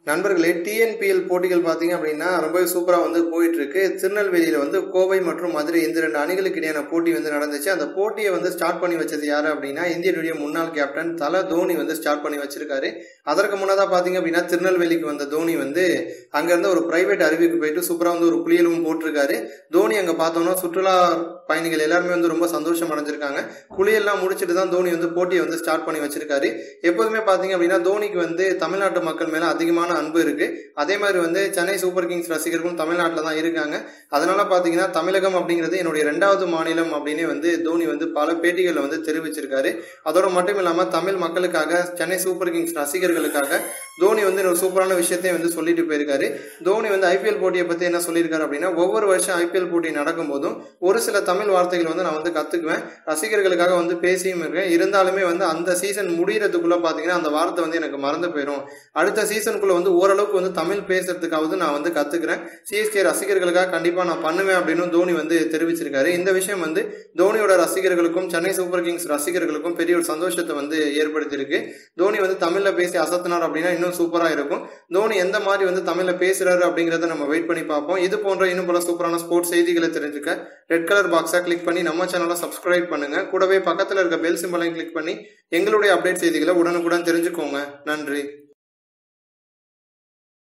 நண்பர்களே டிஎன்பிஎல் போட்டிகள் பார்த்தீங்க அப்படின்னா ரொம்பவே சூப்பராக வந்து போயிட்டு இருக்கு திருநெல்வேலியில் வந்து கோவை மற்றும் மதுரை இந்த ரெண்டு அணிகளுக்கு இடையான போட்டி வந்து நடந்துச்சு அந்த போட்டியை வந்து ஸ்டார்ட் பண்ணி வச்சது யார் அப்படின்னா இந்தியனுடைய முன்னாள் கேப்டன் தல தோனி வந்து ஸ்டார்ட் பண்ணி வச்சிருக்காரு அதற்கு முன்னதாக பார்த்தீங்க அப்படின்னா திருநெல்வேலிக்கு வந்த தோனி வந்து அங்கேருந்து ஒரு பிரைவேட் அருவிக்கு போயிட்டு சூப்பராக வந்து ஒரு குளியலும் போட்டிருக்காரு தோனி அங்கே பார்த்தோம்னா சுற்றுலா பயணிகள் எல்லாருமே வந்து ரொம்ப சந்தோஷம் அடைஞ்சிருக்காங்க குளியெல்லாம் முடிச்சுட்டு தான் தோனி வந்து போட்டியை வந்து ஸ்டார்ட் பண்ணி வச்சிருக்காரு எப்போதுமே பார்த்தீங்க அப்படின்னா தோனிக்கு வந்து தமிழ்நாட்டு மக்கள் மேலே அதிகமான அன்பு இருக்கு அதே மாதிரி வந்து சென்னை சூப்பர் கிங்ஸ் ரசிகர்களும் தமிழ்நாட்டில் தான் இருக்காங்க அதனால பார்த்தீங்கன்னா தமிழகம் அப்படிங்கிறது என்னுடைய ரெண்டாவது மாநிலம் அப்படின்னே வந்து தோனி வந்து பல பேட்டிகளில் வந்து தெரிவிச்சிருக்காரு அதோட மட்டும் இல்லாமல் தமிழ் மக்களுக்காக சென்னை சூப்பர் கிங்ஸ் ரசிகர்களுக்காக தோனி வந்து ஒரு சூப்பரான விஷயத்தையும் வந்து சொல்லிட்டு போயிருக்காரு தோனி வந்து ஐபிஎல் போட்டியை பற்றி என்ன சொல்லியிருக்காரு அப்படின்னா ஒவ்வொரு வருஷம் ஐபிஎல் போட்டி நடக்கும்போதும் ஒரு சில தமிழ் வார்த்தைகள் வந்து நான் வந்து கற்றுக்குவேன் ரசிகர்களுக்காக வந்து பேசியும் இருக்கேன் இருந்தாலுமே வந்து அந்த சீசன் முடியறதுக்குள்ள பார்த்தீங்கன்னா அந்த வார்த்தை வந்து எனக்கு மறந்து போயிடும் அடுத்த சீசனுக்குள்ள வந்து ஓரளவுக்கு வந்து தமிழ் பேசுறதுக்காவது நான் வந்து கத்துக்கிறேன் சிஎஸ்கே ரசிகர்களுக்காக கண்டிப்பா நான் பண்ணுவேன் அப்படின்னு தோனி வந்து தெரிவிச்சிருக்காரு இந்த விஷயம் வந்து தோனியோட ரசிகர்களுக்கும் சென்னை சூப்பர் கிங்ஸ் ரசிகர்களுக்கும் பெரிய ஒரு சந்தோஷத்தை வந்து ஏற்படுத்தியிருக்கு தோனி வந்து தமிழ்ல பேசி அசத்தினார் அப்படின்னா இன்னும் சூப்பரா இருக்கும் தோனி எந்த மாதிரி வந்து தமிழ்ல பேசுறாரு அப்படிங்கறத நம்ம வெயிட் பண்ணி பார்ப்போம் இது போன்ற இன்னும் பல சூப்பரான ஸ்போர்ட்ஸ் செய்திகளை தெரிஞ்சுக்க ரெட் கலர் பாக்ஸை கிளிக் பண்ணி நம்ம சேனலை சப்ஸ்கிரைப் பண்ணுங்க கூடவே பக்கத்துல இருக்க பெல் சிம்பலையும் கிளிக் பண்ணி எங்களுடைய அப்டேட் செய்திகளை உடனுக்குடன் தெரிஞ்சுக்கோங்க நன்றி